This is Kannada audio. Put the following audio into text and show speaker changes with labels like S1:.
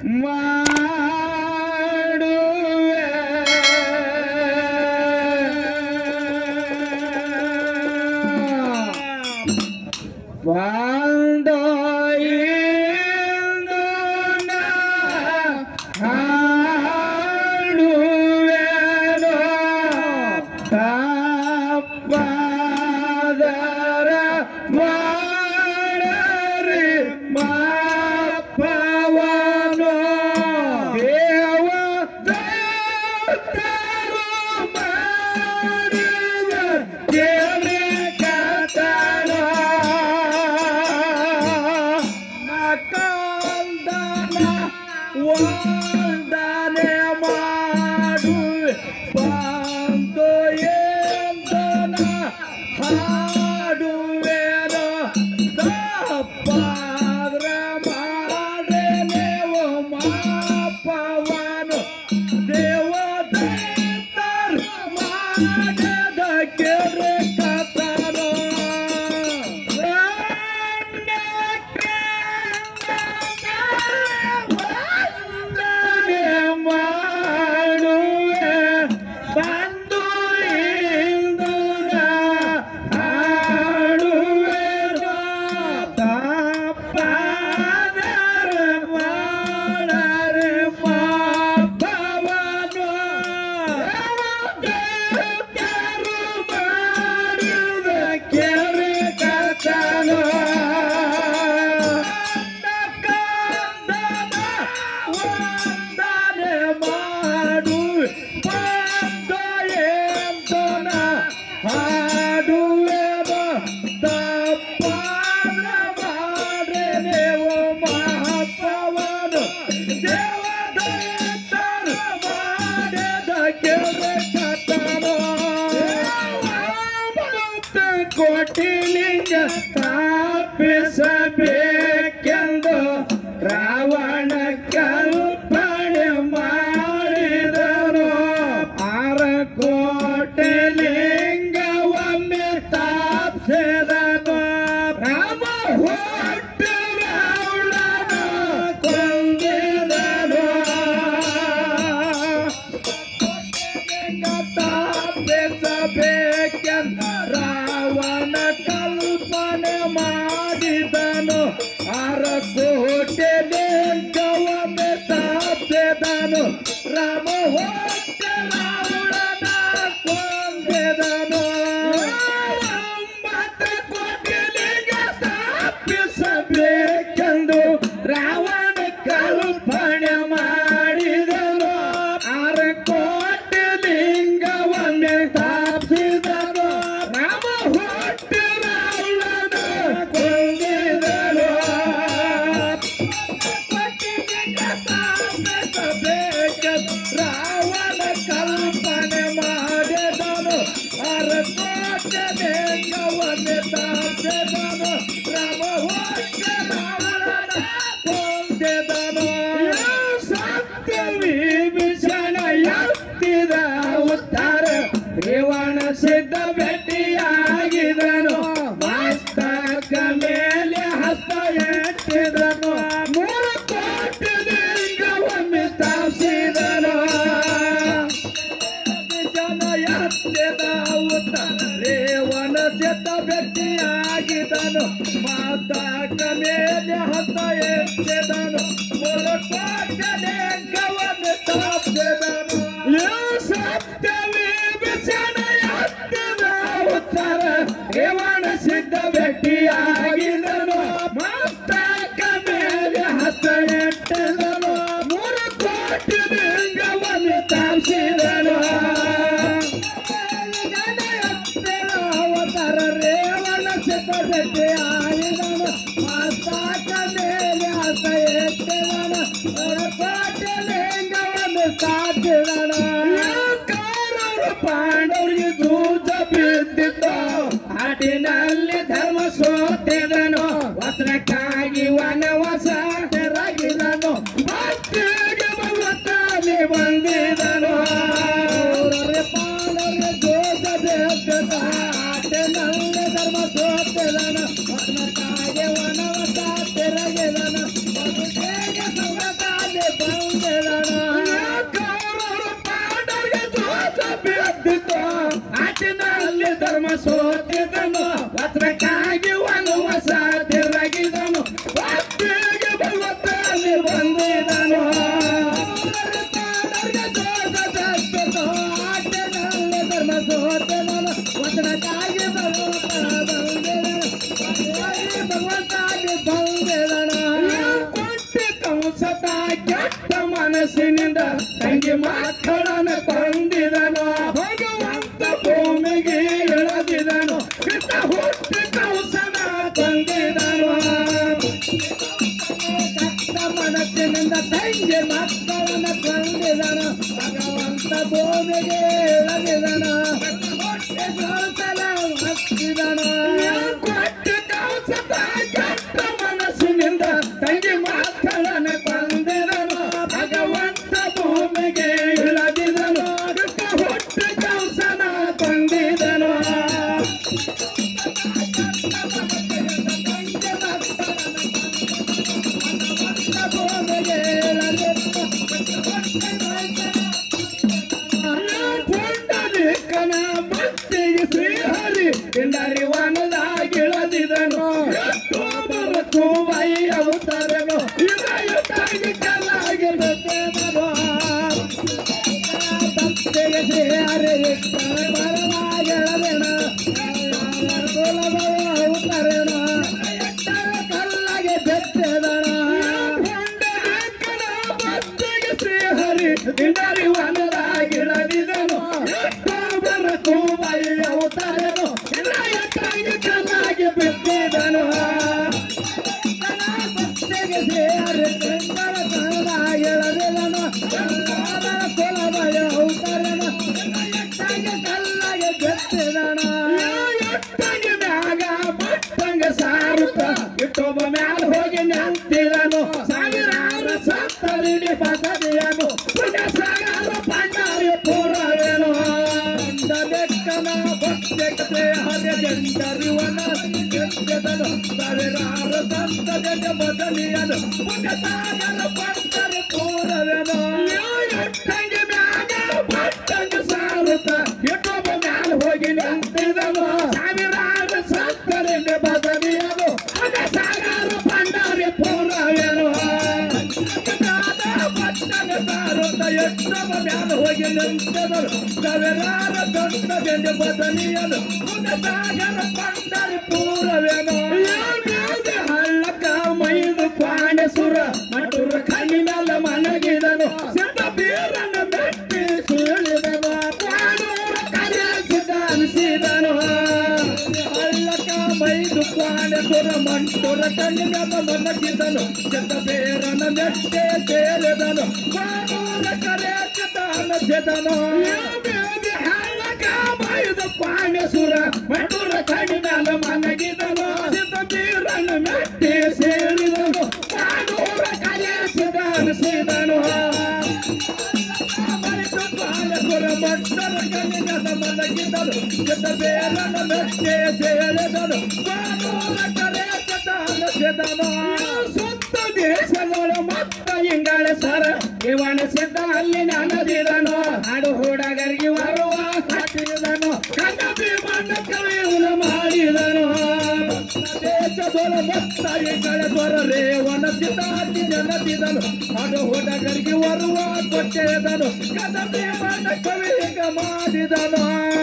S1: Cuando ಹಾಡುವೆನೋ ತಪ್ಪಾದರ ಮಾಡರಿ ಮಾಪವನೋ ದೇವ ದತ್ತರು ಮಾಡಿದ ಕೇಳಿ ಕತನ ನಕಂದನ ವಂದನೆ ಮಾಡು ಬಂದು ಎಂದನ ಹಾಡುವೆನೋ ತಪ್ಪಾದ್ರ ಮಾಡೇನೇವೋ ಮಾಪವನು ದೇವದತ್ತರ್ ಮಾಡದ ಕೆರೆ ಕತನೋ ವಂದನೆ ಮಾಡುವೆ ಬಂದು ಇಂದು ಹಾಡುವೆ ತಪ್ಪಾದರ ಮಾಡರೆ ಪಾಪವನು ದೇವರು ಮಾಡಿದ ಕೆರೆ ಕರ್ತನು ಕಂದನ ವಂದನೆ ಮಾಡು ಬಂದ ಎಂದನ ಹಾಡುವೆನ ತಪ್ಪಾದ ಮಾಡ್ರೆನೆವು ಮಹತ್ವವನು ದೇವದತ್ತರು ಮಾಡಿದ ಕೆರೆ ಕತ್ತನು ಕೋಟಿಲಿಂಗ ಸ್ಥಾಪಿಸಬೇಕೆಂದು ರಾವಣ ಕಲ್ಪನೆ ಮಾಡಿದರು ಆರ ಕೋಟಿ ಲಿಂಗವನ್ನೇ ಸ್ಥಾಪಿಸಿದನು ರಾಮ ಹುಟ್ಟು ರಾವಣನ ಕೊಂದಿದನು ಬೆಸಬೇಕೆಂದ ರಾವಣ ಕಲ್ಪನೆ ಮಾಡಿದನು ಅರ ಕೋಟೆ ಲಿಂಗವನ್ನೇ ಸ್ಥಾಪಿಸಿದನು ರಾಮ ಹೊಟ್ಟೆ ರಾವಣನ ಕೊಂದಿದನು ಒಂಬತ್ತು ಕೋಟಿ ಲಿಂಗ ಸ್ಥಾಪಿಸಬೇಕೆಂದು ರಾವಣ ಕಲ್ಪನೆ ಮಾಡಿದನು ಆರ ಕೋಟಿ ಲಿಂಗವನ್ನೇ ಸ್ಥಾಪಿಸಿದನು ರಾಮ ಹೊಟ್ಟೆ ರಾವಣನ ಕೊಂದಿದನು ರಾವಣ ಕಲ್ಪನೆ ಮಾಡಿದನು ಅರ ಕೋಟೆ ಲಿಂಗವನ್ನೇ ಸ್ಥಾಪಿಸಿದನು ರಾಮ ಹೊಟ್ಟೆ ರಾವಣನ ಕೊಂದಿದನು ಸತ್ಯವೀ ಭೀಷಣ ಎತ್ತಿದ ಉತ್ತರ ರೇವಣ ಸಿದ್ಧ ಭೇಟಿಯಾಗಿದನು ಮಸ್ತಕ ಮೇಲೆ ಹಸ್ತ ಎತ್ತಿದನು ಮೂರು ಕೋಟಿ ಲಿಂಗವನ್ನು ಸ್ಥಾಪಿಸಿದನು ಭೀಷಣ ಎತ್ತಿದ ಉತ್ತರ ರೇವಣ ಸಿದ್ಧ ಭೇಟಿಯಾಗಿದನು ಮಸ್ತಕ ಮೇಲೆ ಹಸ್ತ ಎತ್ತಿದನು ಮೂರು ಕೋಟಿ ಲಿಂಗವನ್ನು ಸ್ಥಾಪಿಸಿದನು ಸತ್ಯವೇ ಬಿಸಣ ಎತ್ತಿದ ಉತ್ತರ ರೇವಣ ಸಿದ್ಧ ಭೇಟಿಯಾಗಿದನು ಮಸ್ತಕ ಮೇಲೆ ಹಸ್ತ ಎಟ್ಟಿದನು ಮೂರು ಕೋಟಿ ಲಿಂಗವನ್ನು ಸ್ಥಾಪಿಸಿದನು ಅವತಾರ ರೇವಣ ಸಿದ್ಧ ಭೇಟಿಯಾಗಿದನು ಮಸ್ತಕ ಮೇಲೆ ಹಸ್ತ ಎತ್ತಿದನು ಧರ್ಮ ಸೋತಿದನು ಪತ್ರಕ್ಕಾಗಿ ವನವಾಸ ತಿರುಗಿದನು ಭಕ್ತಿಗೆ ಭಗವಂತನೇ ಬಂದಿದನು
S2: ಧರ್ಮ ಸೋತನಲ್ಲ ವಚನಕ್ಕಾಗಿ ಭಗವಂತಾಗಿ ಬಂದಿದಣ
S1: ಕೊಟ್ಟಿ ಕಂಸದ ಕೆಟ್ಟ ಮನಸ್ಸಿನಿಂದ ತಂಗಿ ಮಕ್ಕಳನ್ನು ಕೊಂದಿದನು ಭಗವಂತ ಭೂಮಿಗೆ ಇಳದಿದನು ಕೃತ ಹುಟ್ಟಿ ಕಂಸನ ಕೊಂದಿದನು
S2: ಕಷ್ಟ ಮನಸ್ಸಿನಿಂದ ತಂಗಿ ಮಕ್ಕಳನ್ನ ಕೊಂದಿದನ ಭಗವಂತ ಭೂಮಿಗೆ ಇಳದಿದನ ಸಲ ಹತ್ತಿದನ
S1: ಕೊಟ್ಟಿ ಕಂಸದ ಕೆಟ್ಟ ಮನಸ್ಸಿನಿಂದ ತಂಗಿ ಮಕ್ಕಳನ್ನು ಕೊಂದಿದನು ಭಗವಂತ ಭೂಮಿಗೆ ಇಳದಿದನು ಕೃತ ಹುಟ್ಟಿ ಕಂಸನ ಕೊಂದಿದನು
S2: ಭೂಮಿಗೆ
S1: ಪುಂಡಲಿಕನ ಭಕ್ತಿಗೆ ಶ್ರೀಹರಿ ಎಂದರಿ ವನದಾಗಿಳದಿದನು ಎಷ್ಟೋಬರ ತೂವೈ ಅವತರನು ಇದಯುತ್ತಾಗಿ ಕಲಾಗಿರುತ್ತೇನೋ
S2: ಭಕ್ತಿಗೆ ಶ್ರೀ ಹರಿ ಪರವಾಗಿಳದೆನ ಕುಲಭವ ಉತ್ತರಣ ಕಲ್ಲಾಗೆ ಬೆಟ್ಟದಣ
S1: ಪುಂಡಲಿಕನ ಭಕ್ತಿಗೆ ಶ್ರೀಹರಿ ಎಂದರಿ ವನದಾಗಿಳದಿದನು ಎಷ್ಟೋಬರ ತೂವೈ ಅವತರನು ಇದಯುತ್ತಾಗಿ ಕಲಾಗಿ ಬಿಟ್ಟಿದನು
S2: ಭಕ್ತಿಗೆ ಶ್ರೀ ಹರಿ ಚಂದ್ರ ಕಲ್ಲಾಗಿಳದೆನ ಕುಲಭಯ ಉತ್ತರಣ ಕಲ್ಲಾಗೆ ಬೆಟ್ಟದಣ
S1: ಎಟ್ಟಂಗ ಮ್ಯಾಗ ಬಟ್ಟಂಗ ಸಾರುತ್ತ ಇಟ್ಟೊಬ್ಬ ಮ್ಯಾಲ ಹೋಗಿ ನಿಂತಿದನು ಸಾವಿರಾರು ಸತ್ತರಿಡಿ ಪದವಿಯನು ಪುಣ್ಯ ಸಾಗರ ಪಂಡಾರಿ ಪೂರವೇನು
S2: ಬೆಕ್ಕನ ಭಕ್ತಿಗೆ ಹರ ಜಂಡರಿವನ ಜಂಡದನು ಸಾವಿರಾರು ಸಂತದ ಬದಲಿಯನು
S1: ಪುಣ್ಯ ಸಾಗರ
S2: ಪಂಚರ ಪೂರವೆನು
S1: ಎಟ್ಟಂಗ ಮ್ಯಾಗ ಬಟ್ಟಂಗ ಸಾರುತ್ತ ಇಟ್ಟೊಬ್ಬ ಮ್ಯಾಲ ಹೋಗಿ ನಿಂತಿದನು ಸಾವಿರಾರು ಸತ್ತರಿಡಿ ಪದವಿಯನು ಪುಣ್ಯ ಸಾಗರ ಪಂಡಾರಿ ಪೂರವೇನು
S2: ಪಟ್ಟಣ ಸಾರುತ್ತ ಎಷ್ಟೊಬ್ಬ ಮ್ಯಾಲ ಹೋಗಿ ನಿಂತದರು ಸಾವಿರಾರು ಸಂತದ ಬದಲಿಯನು ಸಾಗರ ಪಂಚರ ಪೂರವೆನು
S1: ಹಳ್ಳಕ ಮೈದು ಪಾಂಡಸುರ ಮಟುರ ಕಣ್ಣಿನಲ್ಲ ಮನಗಿದನು ಸಿದ್ಧ ಬೀರನ ಮೆಟ್ಟಿ ಸುಳಿದನು ಪಾಂಡೂರ ಕರೆಸಿದ ಅನಿಸಿದನು
S2: ಹಳ್ಳಕ ಮೈದು ಪಾಂಡಸುರ ಮಂಟುರ ಕಣ್ಣಿನ ಮನಗಿದನು ಚಂದ ಬೇರನ ನೆಟ್ಟೆ ಸೇರಿದನು ಪಾಂಡೂರ ಕರೆಸಿದಾನ ಜದನು
S1: ಹಳ್ಳಕ ಮೈದು ಪಾಂಡಸುರ ಮಟುರ ಕಣ್ಣಿನಲ್ಲ ಮನಗಿದನು ಸಿದ್ಧ ಬೀರನ ಮೆಟ್ಟಿ ಸೇರಿದನು ಪಾಂಡೂರ ಕರೆಸಿದ ಅನಿಸಿದನು
S2: ಪಾಂಡಸುರ ಮಂಟರ ಕಣ್ಣಿನ ಮನಗಿದನು ಚಂದ ಬೇರನ ನೆಟ್ಟೆ ಸೇರಿದನು ಪಾಂಡೂರ ಕರೆಸಿದಾನ ಜದನು
S1: ಸುತ್ತ ದೇಶಗಳ ಮತ್ತ ಇಂಗಳ ಸರ ಇವನ ಸಿದ್ಧ ಅಲ್ಲಿ ನನದಿದನು ಹಾಡು ಹುಡುಗರಿಗೆ ಬರುವ ಕಟ್ಟಿದನು ಕಣ್ಣ ಭೀಮಣ್ಣ ಕವಿಯುನ ಮಾಡಿದನು
S2: ದೇಶದೊಳ ಮತ್ತ ಇಂಗಳ ಸ್ವರ ರೇವನ ಸಿದ್ಧಾಂತಿ ನೆನಪಿದನು ಅದು ಹುಡುಗರಿಗೆ ಬರುವ ಕೊಟ್ಟಿದನು ಕದಪಿ ಮಣ್ಣ ಕವಿಗ ಮಾಡಿದನು